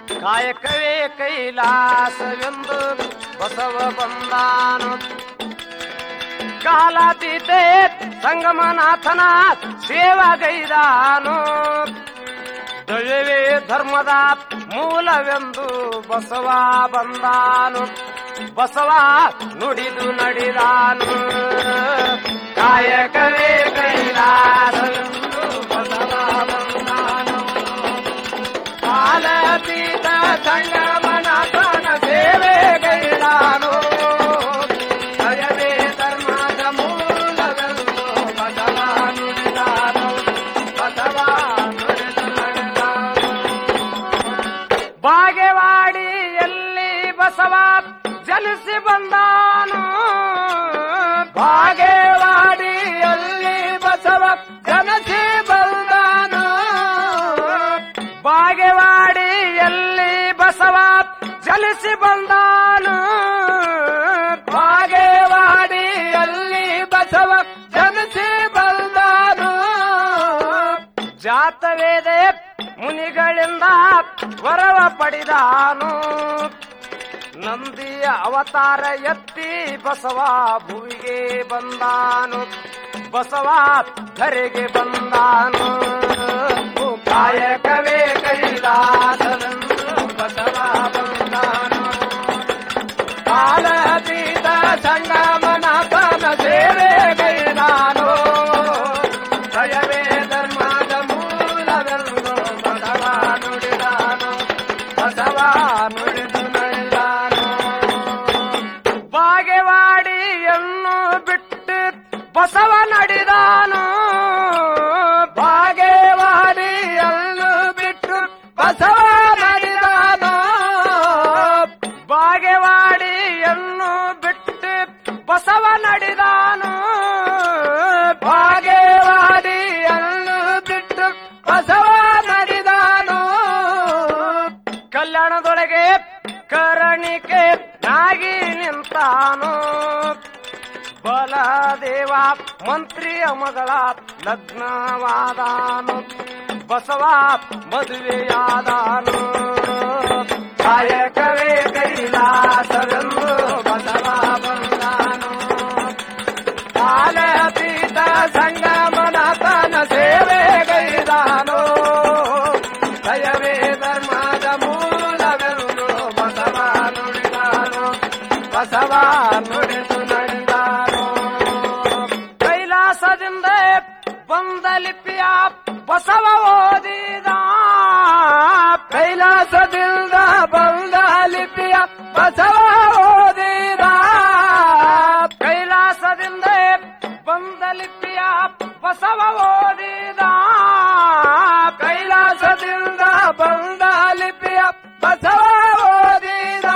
ಕಾಯಕವೇ ಕೈಲಾಸವೆಂದು ಬಸವ ಬಂದಾನು ಕಾಲಾತೀತೆ ಸಂಗಮನಾಥನ ಸೇವಗೈದಾನು ದಯವೇ ಧರ್ಮದ ಮೂಲವೆಂದು ಬಸವ ಬಂದಾನು ಬಸವ ನುಡಿದು ನಡೆದಾನು ಕಾಯಕವೇ ಕೈಲಾಸವೆಂದು ಬಸವ ಬಂದಾನು ಕಾಲಾತೀತ ಸಂಗಮನಾಥನ ಸೇವೆಗೈದಾನು ದಯವೇ ಧರ್ಮದ ಮೂಲವೆಂದು ಬಸವ ನುಡಿದಾನು ಬಸವ ನುಡಿದು ನಡೆದಾನು ಬಾಗೆವಾಡಿಯಲ್ಲಿ ಬಸವ ಜಲಿಸಿ ಬಂದಾನು ಬಾಗೆವಾಡಿಯಲ್ಲಿ ಬಸವ ಜನಸಿ ಬಂದಾನು ಬಾಗೆವಾಡಿಯಲ್ಲಿ ಬಸವ ಜಲಿಸಿ ಬಂದಾನು ಬಾಗೆವಾಡಿಯಲ್ಲಿ ಬಸವ ಜನಸಿ ಬಂದಾನು ಜಾತವೇದ ಮುನಿಗಳಿಂದ ವರವ ಪಡೆದಾನು ನಂದಿಯ ಅವತಾರ ಎತ್ತಿ ಬಸವ ಭುವಿಗೆ ಬಂದಾನು ಬಸವ ಧರೆಗೆ ಬಂದಾನು ಕಾಯಕವೇ ಕೈಲಾಸವೆಂದು ಬಸವ ಬಂದಾನು ಕಾಲತೀತ ಸಂಗಮನಾಥನ ಸೇವೆಗೈದಾನು ದಯವೇ ಧರ್ಮದ ಮೂಲವೆಂದು ಬಸವ ನುಡಿದಾನು ಬಸವ ನುಡಿದು ನಡೆದಾನು ಬಾಗೆವಾಡಿಯನ್ನು ಬಿಟ್ಟು ಬಸವ ನಡೆದಾನು ಬಾಗೆವಾಡಿಯನ್ನು ಬಿಟ್ಟು ಬಸವ ನಡೆದಾನು ಬಾಗೆವಾಡಿಯನ್ನು ಬಿಟ್ಟು ಬಸವ ನಡೆದಾನು ಬಾಗೆವಾಡಿಯನ್ನು ಬಿಟ್ಟು ಬಸವ ನಡೆದಾನು ಕಲ್ಯಾಣದೊಳಗೆ ಕರಣಿಕೆ ನಾಗಿ ನಿಂತಾನು ಬಲದೇವ ಮಂತ್ರಿಯ ಮಗಳ ಲಗ್ನವಾದಾನು ಬಸವ ಮದುವೆಯಾದಾನು ಕಾಯಕವೇ ಕೈಲಾಸವೆಂದು ಬಸವ ಬಂದಾನು ಕಾಲತೀತ ಸಂಗಮನಾಥನ ಸೇವೆಗೈದಾನು ದಯವೇ ಧರ್ಮದ ಮೂಲವೆಂದು ಬಸವ ನುಡಿದಾನು ಬಸವ ನುಡಿದು ನಡೆದಾನು ಕೈಲಾಸದಿಂದ ಬಂದ ಲಿಪಿಯ ಬಸವ ಓದಿದ ಕೈಲಾಸದಿಂದ ಬಂದ ಲಿಪಿಯ ಬಸವ ಓದಿದ ಕೈಲಾಸದಿಂದ ಬಂದ ಲಿಪಿಯ ಬಸವ ಓದಿದ ಕೈಲಾಸದಿಂದ ಬಂದ ಲಿಪಿಯ ಬಸವ ಓದಿದ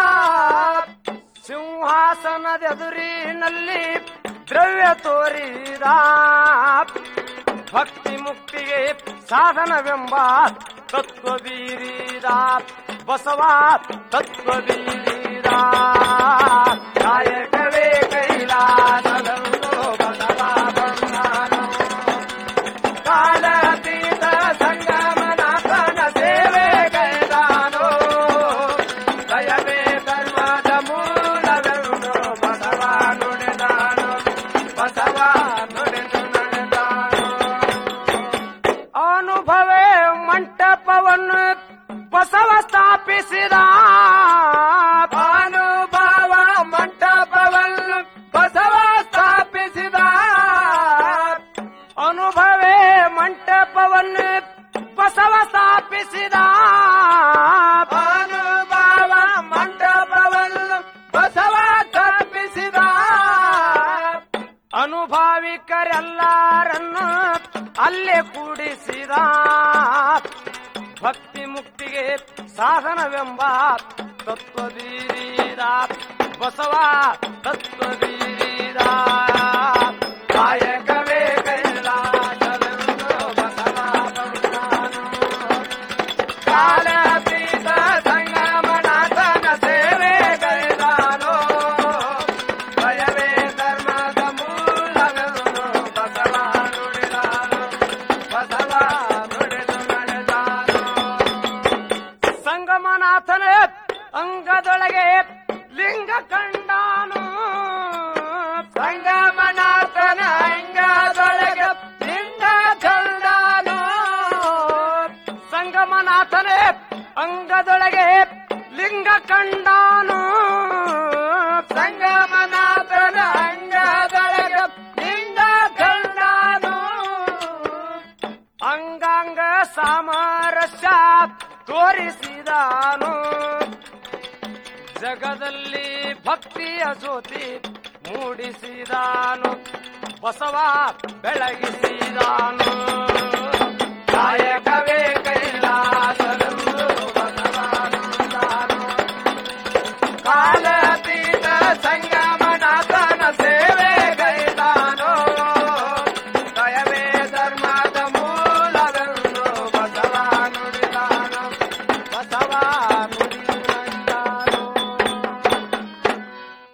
ಸಿಂಹಾಸನದೆದುರಿನಲ್ಲಿ ದ್ರವ್ಯ ತೋರಿದ ಭಕ್ತಿ ಮುಕ್ತಿಗೆ ಸಾಧನವೆಂಬ ತತ್ವ ಬೀರಿದ ಬಸವ ತತ್ವ ಬೀರಿದ ಕಾಯಕವೇ ಕೈಲಾಸವೆಂದು ಬಸವ ಬಂದಾನು ಕಾಲತೀತ ಸಂಗಮನಾಥನ ಸೇವೆಗೈದಾನು ದಯವೇ ಧರ್ಮದ ಮೂಲವೆಂದು ಬಸವ ನುಡಿದಾನು ಬಸವ ನುಡಿದು ನಡೆದಾನು ಅನುಭವೇ ಮಂಟಪವನ್ನು ಬಸವ ಸ್ಥಾಪಿಸಿದ ಅನುಭವ ಮಂಟಪವನ್ನು ಬಸವ ಸ್ಥಾಪಿಸಿದ ಅನುಭವೇ ಮಂಟಪವನ್ನು ಬಸವ ಸ್ಥಾಪಿಸಿದ ಅನುಭವ ಮಂಟಪವನ್ನು ಬಸವ ಸ್ಥಾಪಿಸಿದ ಅನುಭಾವಿಕರೆಲ್ಲರನ್ನು ಅಲ್ಲೇ ಕೂಡಿಸಿದ ಭಕ್ತಿ ಮುಕ್ತಿಗೆ ಸಾಧನವೆಂಬ ತತ್ವ ಬೀರಿದ ಬಸವ ತತ್ವ ಬೀರಿದ ಕಾಯಕವೇ ಕೈಲಾಸವೆಂದು ಬಸವ ಬಂದಾನು ಕಾಲತೀತ ಸಂಗಮನಾಥನ ಸೇವೆಗೈದಾನು ಭಯವೇ ಧರ್ಮದ ಮೂಲವೆಂದು ಬಸವ ನುಡಿದಾನು ಬಸವ ನುಡಿದು ನಡೆದಾನು ಸಂಗಮ ಅಂಗದೊಳಗೆ ಲಿಂಗ ಕಂಡಾನು ಸಂಗಮನಾಥನ ಅಂಗದೊಳಗೆ ಲಿಂಗ ಕಂಡಾನು ಸಂಗಮನಾಥನೇ ಅಂಗದೊಳಗೆ ಲಿಂಗ ಕಂಡಾನು ಸಂಗಮನಾಥನ ಅಂಗದೊಳಗೆ ಲಿಂಗ ಕಂಡಾನು ಅಂಗಾಂಗ ಸಾಮರಸ್ಯ ತೋರಿಸಿದಾನು ಜಗದಲ್ಲಿ ಭಕ್ತಿಯ ಜ್ಯೋತಿ ಮೂಡಿಸಿದಾನು ಬಸವ ಬೆಳಗಿಸಿದಾನು ಕಾಯಕವೇ